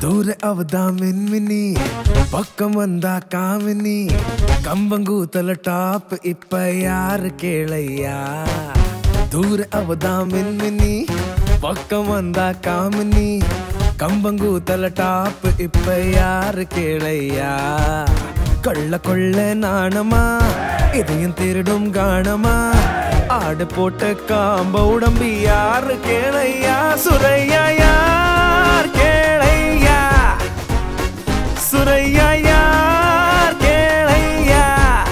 தூர அவதா மின்மினி பக்கம் வந்தா காமினி கம்பங்கூத்தல டாப் இப்ப யாரு கேளையா தூர அவதா மின்மினி பக்கம் வந்தா காமினி கம்பங்கூத்தல டாப் இப்ப யாரு கேளையா கொள்ள கொள்ள நாணமா இதையும் திருடும் காணமா ஆடு போட்ட காம்ப உடம்பி யாரு கேளையா சுரையா யார் கேளையா சுரையா யார் கேளையா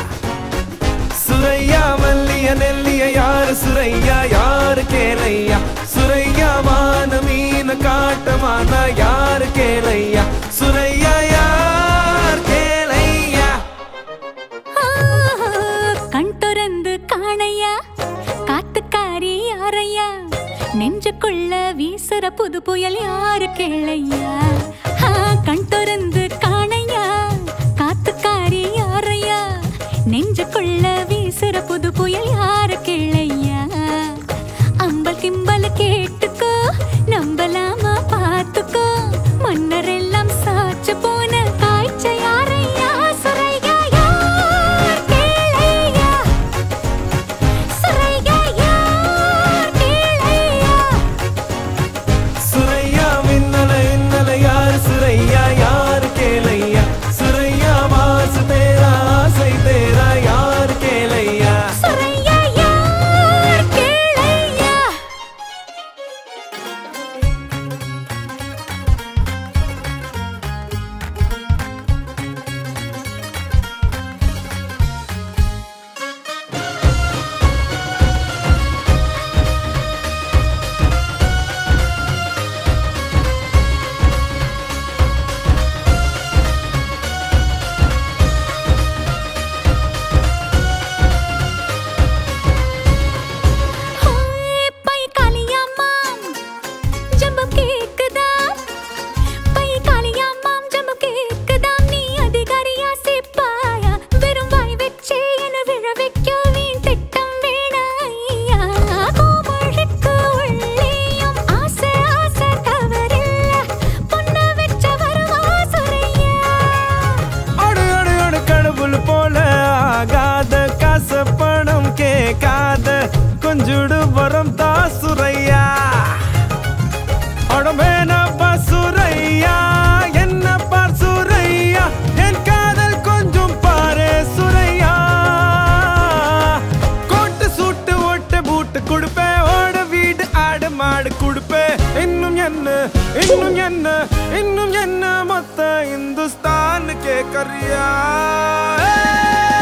சுரையா மல்லிய நெல்லிய யாரு சுரையா யாரு கேளையா சுரையா மான மீன காட்டமான யாரு கேளையா சுரையா யார் கேளையா கண் திறந்து காணையா காத்துக்காரி யாரையா நெஞ்சுக்குள்ள வீசுற புது புயல் யாரு கேளையா ஆ, கண் திறந்து காணையா காத்துக்காரி யாரையா நெஞ்சுக்குள்ள வீசுற புது புயல் யாரு கேளையா அம்பல் கிம்பல் கேட்டுக்கோ நம்பலாமா பார்த்துக்கோ மன்னர் எல்லாம் சாச்சு போன காய்ச்ச யாரையா சுரையா யார் கேளையா சுரையா யார் கேளையா சுரையா மின்னல இன்னல யாரு சுரையா யாரு கேளையா சுரையா மாசு தேரா ஆசை தேரா யாரு கேளையா சுரையா யார் கேளையா பை காளியம்மாம் ஜம்பம் கேக்குதா பை காளியம்மாம் ஜம்பம் கேக்குதா நீ அதிகாரியா சிப்பாயா வெறும் வாய் வச்சே என விழ வைக்க வீண் திட்டம் வேணாயா கோமழுக்கு உள்ளேயும் ஆசை ஆசை தவறில்ல பொண்ண வச்ச வருவா சுரையா அடு அடு அடு கடவுள் போல ஆகாத காசு பணம் கேட்காத கொஞ்சுடு வரம் தா சுரையா அடமேனப்பா சுரையா என்ன பார் சுரையா என் காதல் கொஞ்சம் பாரு சுரையா கோட்டு சூட்டு ஓட்டு பூட்டு கொடுப்பேன் ஓட வீடு ஆடு மாடு கொடுப்பேன் இன்னும் என்ன இன்னும் என்ன இன்னும் என்ன மொத்த இந்துஸ்தான் கேக்கறியா